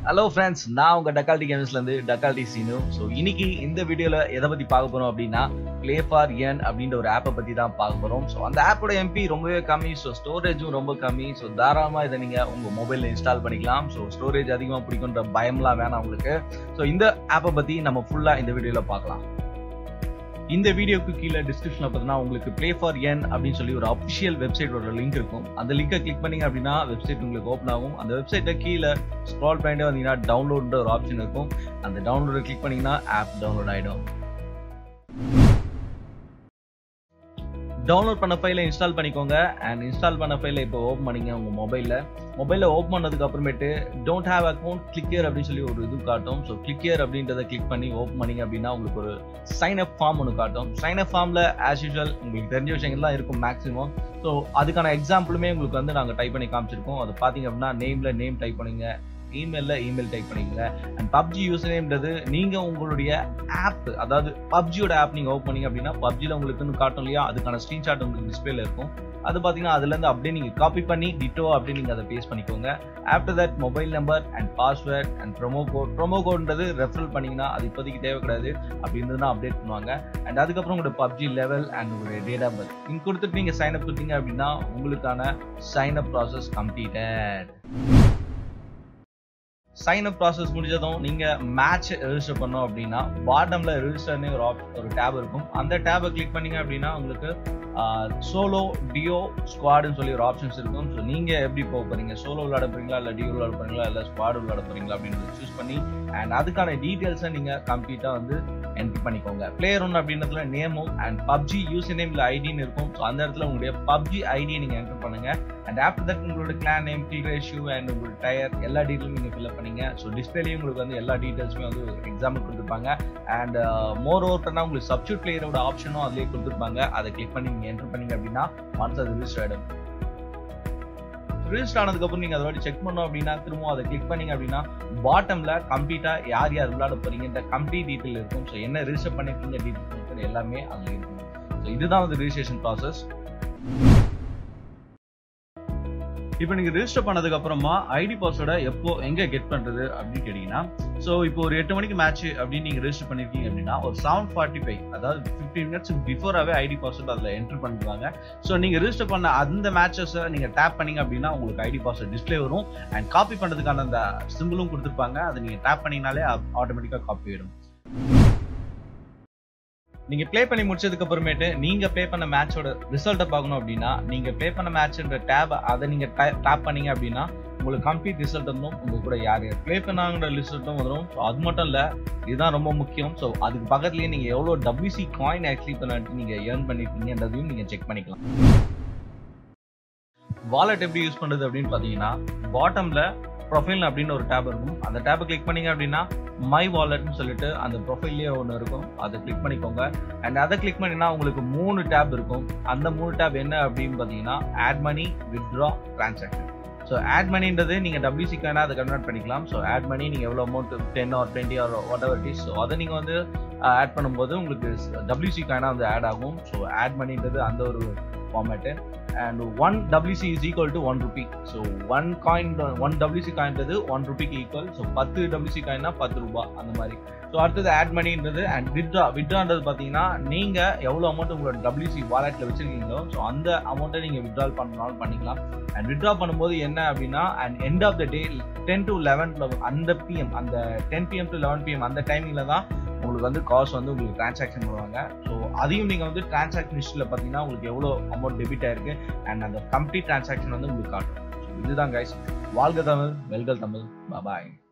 hello friends நான் உங்க டக்கால்டி கேம்ஸ்ல இருந்து டக்கால்டி சீனு ஸோ இன்னைக்கு இந்த வீடியோல எதை பத்தி பார்க்க போறோம் அப்படின்னா பிளே ஃபார் என் அப்படின்ற ஒரு ஆப்பை பத்தி தான் பார்க்க போறோம் ஸோ அந்த ஆப்போட எம்பி ரொம்பவே கம்மி ஸோ ஸ்டோரேஜும் ரொம்ப கம்மி ஸோ தாராளமா இதை நீங்க உங்க மொபைல்ல இன்ஸ்டால் பண்ணிக்கலாம் ஸோ ஸ்டோரேஜ் அதிகமாக பிடிக்குன்ற பயம்லாம் வேணாம் உங்களுக்கு ஸோ இந்த ஆப்பை பத்தி நம்ம ஃபுல்லா இந்த வீடியோல பார்க்கலாம் இந்த வீடியோக்கு கீழே டிஸ்கிரிப்ஷனில் பார்த்தீங்கன்னா உங்களுக்கு ப்ளே ஃபார் என் அப்படின்னு சொல்லி ஒரு அஃபிஷியல் வெப்சைட்டோட லிங்க் இருக்கும் அந்த லிங்கை கிளிக் பண்ணீங்க அப்படின்னா வெப்சைட் உங்களுக்கு ஓப்பன் ஆகும் அந்த வெப்சைட்டை கீழே ஸ்க்ரால் பண்ணிட்டு வந்தீங்கன்னா டவுன்லோட்ன்ற ஒரு ஆப்ஷன் இருக்கும் அந்த டவுன்லோடை கிளிக் பண்ணீங்கன்னா ஆப் டவுன்லோட் ஆகிடும் டவுன்லோட் பண்ண ஃபைலை இன்ஸ்டால் பண்ணிக்கோங்க அண்ட் இன்ஸ்டால் பண்ண ஃபைலை இப்போ ஓப்பன் பண்ணிங்க உங்கள் மொபைலில் மொபைலில் ஓப்பன் பண்ணதுக்கு அப்புறமேட்டு டோன்ட் ஹேவ் அக்கௌண்ட் கிளிக்கியர் அப்படின்னு சொல்லி ஒரு இது காட்டும் ஸோ கிளிக்கியர் அப்படின்றத கிளிக் பண்ணி ஓப்பன் பண்ணிங்க அப்படின்னா உங்களுக்கு ஒரு சைன் அப் ஃபார்ம் ஒன்று காட்டும் சைன் அப் ஃபார்மில் ஆஸ் யூஷுவல் உங்களுக்கு தெரிஞ்ச விஷயங்கள் தான் இருக்கும் மேக்ஸிமம் ஸோ அதுக்கான எக்ஸாம்பிளுமே உங்களுக்கு வந்து நாங்கள் டைப் பண்ணி காமிச்சிருக்கோம் அது பார்த்தீங்க அப்படின்னா நேமில் நேம் டைப் பண்ணுங்க இமெயிலில் இமெயில் டைப் பண்ணிக்கங்க அண்ட் பப்ஜி யூசர் நேம்ன்றது நீங்கள் உங்களுடைய ஆப் அதாவது பப்ஜியோட ஆப் நீங்கள் ஓப்பன் பண்ணீங்க அப்படின்னா பப்ஜியில் உங்களுக்குன்னு காட்டும் இல்லையா அதுக்கான ஸ்க்ரீன்ஷாட் உங்களுக்கு டிஸ்பிளேல இருக்கும் அது பார்த்தீங்கன்னா அதுலேருந்து அப்படியே நீங்கள் காப்பி பண்ணி டிட்டோ அப்படியே நீங்கள் அதை பேஸ்ட் பண்ணிக்கோங்க after that mobile number and password and promo code promo கோட்ன்றது ரெஃபரல் பண்ணிங்கன்னா அது இப்போதைக்கு தேவை கிடையாது அப்படி இருந்ததுன்னா அப்டேட் பண்ணுவாங்க அண்ட் அதுக்கப்புறம் உங்களோட பப்ஜி லெவல் அண்ட் உங்களுடைய டேட் ஆஃப் பர்த் இங்கே கொடுத்துட்டு நீங்கள் சைன் அப் கொடுத்தீங்க அப்படின்னா உங்களுக்கான sign up process completed sign up process முடிஞ்சதும் நீங்க மேட்ச் ரெஜிஸ்டர் பண்ணோம் அப்படின்னா பாட்டம்ல ரெஜிஸ்டர்னு ஒரு ஆப் ஒரு டேப் இருக்கும் அந்த டேபை கிளிக் பண்ணீங்க அப்படின்னா உங்களுக்கு சோலோ டியோ ஸ்குவாடுன்னு சொல்லி ஒரு ஆப்ஷன்ஸ் இருக்கும் ஸோ நீங்க எப்படி போக போறீங்க சோலோ விளையாட போறீங்களா இல்லை டியோ விளையாட போறீங்களா இல்லை ஸ்குவாடு விளையாட போறீங்களா அப்படின்னு சூஸ் பண்ணி அண்ட் அதுக்கான டீட்டெயில்ஸை நீங்க கம்ப்ளீட்டா வந்து என்ட்ரி பண்ணிக்கோங்க பிளேயர் ஒன் அப்படின்றதுல நேமும் அண்ட் பப்ஜி யூசர் நேம் இல்லை ஐடின்னு இருக்கும் ஸோ அந்த இடத்துல உங்களுடைய பப்ஜி ஐடியை நீங்க என்டர் பண்ணுங்க அண்ட் ஆஃப்டர் தட் உங்களோட clan name kill ratio and உங்களோட டயர் எல்லா டீட்டெயிலும் நீங்கள் ஃபில்அப் பண்ணீங்க ஸோ டிஸ்பிளேலையும் உங்களுக்கு வந்து எல்லா டீட்டெயில்ஸுமே வந்து எக்ஸாம்பிள் கொடுத்துருப்பாங்க அண்ட் மோர் ஓவர் பண்ணால் உங்களுக்கு சப்ஸ்டியூட் பிளேயரோட ஆப்ஷனும் அதிலே கொடுத்துருப்பாங்க அதை கிளிக் பண்ணி நீங்கள் என்டர் பண்ணீங்க அப்படின்னா ஒன்ஸ் அது ரிஜிஸ்டர் ஆகிடும் ரிஜிஸ்டர் ஆனதுக்கப்புறம் நீங்கள் அதை செக் பண்ணோம் அப்படின்னா திரும்ப அதை கிளிக் பண்ணீங்க அப்படின்னா பாட்டமில் கம்ப்ளீட்டாக யார் யார் விளையாட போறீங்கன்ற கம்ப்ளீட் டீட்டெயில் இருக்கும் ஸோ என்ன ரிஜிஸ்டர் பண்ணிருக்கீங்க டீட்டெயில் எல்லாமே அதில் இருக்கும் ஸோ இதுதான் வந்து ரிஜிஸ்ட்ரேஷன் ப்ராசஸ் இப்போ நீங்கள் ரிஜிஸ்டர் பண்ணதுக்கு அப்புறமா ஐடி பாஸ்வேர்டை எப்போ எங்கே கெட் பண்ணுறது அப்படின்னு கேட்டிங்கன்னா ஸோ இப்போ ஒரு எட்டு மணிக்கு மேட்ச் அப்படின்னு நீங்கள் ரிஜிஸ்டர் பண்ணியிருக்கீங்க அப்படின்னா ஒரு செவன் ஃபார்ட்டி ஃபைவ் அதாவது ஃபிஃப்டீன் மினிட்ஸ் பிஃபோராகவே ஐடி பாஸ்வேர்டு அதில் என்ட்ரு பண்ணிடுவாங்க ஸோ நீங்கள் ரிஜிஸ்டர் பண்ண அந்த மேட்சஸை நீங்கள் டேப் பண்ணீங்க அப்படின்னா உங்களுக்கு ஐடி பாஸ்வேர்டு டிஸ்பிளே வரும் அண்ட் காப்பி பண்ணுறதுக்கான அந்த சிம்பிளும் கொடுத்துருப்பாங்க அதை நீங்கள் டேப் பண்ணிங்கனாலே ஆட்டோமேட்டிக்காக காப்பி ஆயிடும் நீங்க ப்ளே பண்ணி முடிச்சதுக்கு அப்புறமேட்டு நீங்க ப்ளே பண்ண மேட்சோட ரிசல்ட்டை பார்க்கணும் அப்படின்னா நீங்க ப்ளே பண்ண மேட்ச்ன்ற டேப் அதை நீங்க டேப் பண்ணீங்க அப்படின்னா உங்களுக்கு கம்ப்ளீட் ரிசல்ட் வந்துடும் உங்க கூட யார் யார் ப்ளே பண்ணாங்கிற ரிசல்ட்டும் வந்துடும் ஸோ அது மட்டும் இல்லை இதுதான் ரொம்ப முக்கியம் ஸோ அதுக்கு பக்கத்துலேயே நீங்கள் எவ்வளோ டபிள்யூசி காயின் ஆக்சுவலி பண்ணிட்டு நீங்கள் ஏர்ன் பண்ணிருக்கீங்கன்றதையும் நீங்கள் செக் பண்ணிக்கலாம் வாலெட் எப்படி யூஸ் பண்ணுறது அப்படின்னு பார்த்தீங்கன்னா பாட்டமில் ப்ரொஃபைல் அப்படின்னு ஒரு டேப் இருக்கும் அந்த டேப்பை கிளிக் பண்ணீங்க அப்படின்னா மை வாலெட்னு சொல்லிட்டு அந்த ப்ரொஃபைல்லேயே ஒன்று இருக்கும் அதை கிளிக் பண்ணிக்கோங்க அண்ட் அதை கிளிக் பண்ணினா உங்களுக்கு மூணு டேப் இருக்கும் அந்த மூணு டேப் என்ன அப்படின்னு பார்த்தீங்கன்னா add money withdraw transaction so add மணின்றது நீங்கள் டபிள்யூசி காயினா அதை கன்வெர்ட் பண்ணிக்கலாம் ஸோ ஆட் மணி நீங்கள் எவ்வளோ amount ten or twenty or whatever it is so அதை நீங்கள் வந்து ஆட் பண்ணும்போது உங்களுக்கு டபிள்யூசி காயினா வந்து ஆட் ஆகும் ஸோ ஆட் மணின்றது அந்த ஒரு format and one WC is equal to one rupee so one coin one WC காயின்றது ஒன் ருபிக்கு ஈக்குவல் ஸோ பத்து டபிள்யூசி காயின்னா பத்து ரூபா அந்த மாதிரி ஸோ அடுத்தது ஆட் மணின்றது அண்ட் வித்ரா வித்ரான்றது பார்த்தீங்கன்னா நீங்கள் எவ்வளோ அமௌண்ட் உங்களோட டபிள்யூசி வாலெட்டில் வச்சிருக்கீங்களோ ஸோ அந்த அமௌண்ட்டை நீங்கள் வித்ட்ரால் பண்ணாலும் பண்ணிக்கலாம் அண்ட் வித்ட்ரா பண்ணும்போது என்ன அப்படின்னா and end of the day ten to eleven அந்த பிஎம் அந்த ten PM to eleven PM அந்த டைமிங்கில் தான் உங்களுக்கு வந்து காசு வந்து உங்களுக்கு டிரான்சாக்ஷன் பண்ணுவாங்க ஸோ அதையும் நீங்கள் வந்து டிரான்சாக்ஷன் ஹிஸ்ட்ரியில் பார்த்தீங்கன்னா உங்களுக்கு எவ்வளோ அமௌண்ட் டெபிட் ஆயிருக்கு அண்ட் அந்த கம்ப்ளீட் டிரான்சாக்ஷன் வந்து உங்களுக்கு காட்டும் இதுதான் கைஸ் வாழ்க தமிழ் வெல்கல் தமிழ் பாய்